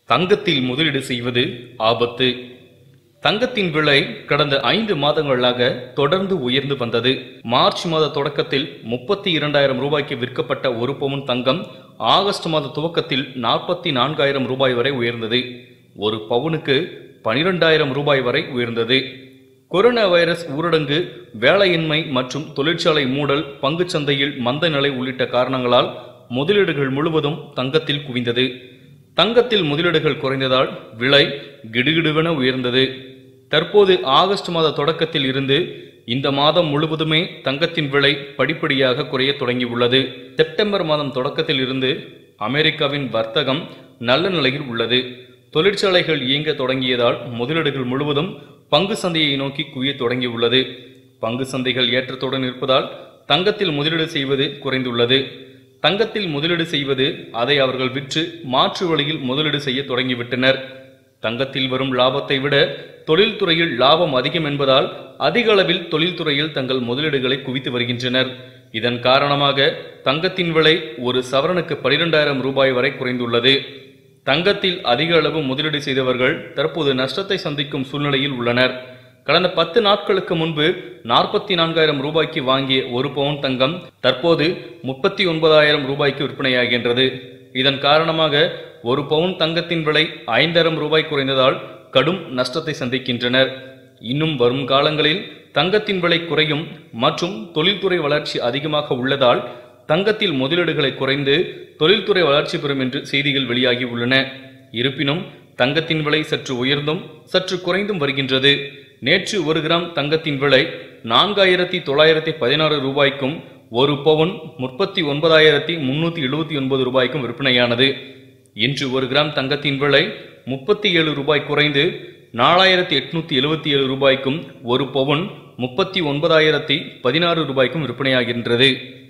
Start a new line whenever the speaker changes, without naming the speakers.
தங்கத்தில் முதலீடு செய்வது ஆபத்து தங்கத்தின் விலை கடந்த ஐந்து மாதங்களாக தொடர்ந்து உயர்ந்து வந்தது மார்ச் மாத தொடக்கத்தில் முப்பத்தி இரண்டாயிரம் ரூபாய்க்கு விற்கப்பட்ட ஒரு பவுன் தங்கம் ஆகஸ்ட் மாத துவக்கத்தில் நாற்பத்தி நான்காயிரம் ரூபாய் வரை உயர்ந்தது ஒரு பவுனுக்கு பனிரெண்டாயிரம் ரூபாய் வரை உயர்ந்தது கொரோனா வைரஸ் ஊரடங்கு வேலையின்மை மற்றும் தொழிற்சாலை மூடல் பங்குச் சந்தையில் மந்த நிலை உள்ளிட்ட காரணங்களால் முதலீடுகள் முழுவதும் தங்கத்தில் குவிந்தது தங்கத்தில் முதலீடுகள் குறைந்ததால் விலை கிடுகிடுவென உயர்ந்தது தற்போது ஆகஸ்ட் மாத தொடக்கத்தில் இருந்து இந்த மாதம் முழுவதுமே தங்கத்தின் விலை படிப்படியாக குறைய தொடங்கியுள்ளது செப்டம்பர் மாதம் தொடக்கத்தில் இருந்து அமெரிக்காவின் வர்த்தகம் நல்ல நிலையில் உள்ளது தொழிற்சாலைகள் இயங்க தொடங்கியதால் முதலீடுகள் முழுவதும் பங்கு சந்தையை நோக்கி குவிய தொடங்கியுள்ளது பங்கு சந்தைகள் ஏற்றத்துடன் இருப்பதால் தங்கத்தில் முதலீடு செய்வது குறைந்துள்ளது தங்கத்தில் முதலீடு செய்வது அதை அவர்கள் விற்று மாற்று வழியில் முதலீடு செய்ய தொடங்கிவிட்டனர் தங்கத்தில் வரும் லாபத்தை விட தொழில்துறையில் லாபம் அதிகம் என்பதால் அதிக அளவில் தொழில்துறையில் தங்கள் முதலீடுகளை குவித்து வருகின்றனர் இதன் காரணமாக தங்கத்தின் விலை ஒரு சவரனுக்கு பனிரெண்டாயிரம் ரூபாய் வரை குறைந்துள்ளது தங்கத்தில் அதிக அளவு முதலீடு செய்தவர்கள் தற்போது நஷ்டத்தை சந்திக்கும் சூழ்நிலையில் உள்ளனர் கடந்த பத்து நாட்களுக்கு முன்பு நாற்பத்தி நான்காயிரம் ரூபாய்க்கு வாங்கிய ஒரு பவுன் தங்கம் தற்போது முப்பத்தி ஒன்பதாயிரம் ரூபாய்க்கு விற்பனையாகின்றது இதன் காரணமாக ஒரு பவுன் தங்கத்தின் விலை ஐந்தாயிரம் ரூபாய் குறைந்ததால் கடும் நஷ்டத்தை சந்திக்கின்றனர் இன்னும் வரும் காலங்களில் தங்கத்தின் விலை குறையும் மற்றும் தொழில்துறை வளர்ச்சி அதிகமாக உள்ளதால் தங்கத்தில் முதலீடுகளை குறைந்து தொழில்துறை வளர்ச்சி பெறும் என்று செய்திகள் வெளியாகி உள்ளன இருப்பினும் தங்கத்தின் விலை சற்று உயர்ந்தும் சற்று குறைந்தும் வருகின்றது நேற்று ஒரு கிராம் தங்கத்தின் விலை நான்காயிரத்தி தொள்ளாயிரத்தி பதினாறு ரூபாய்க்கும் ஒரு பவுன் முப்பத்தி ஒன்பதாயிரத்தி முன்னூத்தி எழுபத்தி ஒன்பது ரூபாய்க்கும் விற்பனையானது இன்று ஒரு கிராம் தங்கத்தின் விலை முப்பத்தி ஏழு ரூபாய் குறைந்து நாலாயிரத்தி எட்நூத்தி எழுபத்தி ஏழு ரூபாய்க்கும் ஒரு பவுன் முப்பத்தி ஒன்பதாயிரத்தி பதினாறு ரூபாய்க்கும் விற்பனையாகின்றது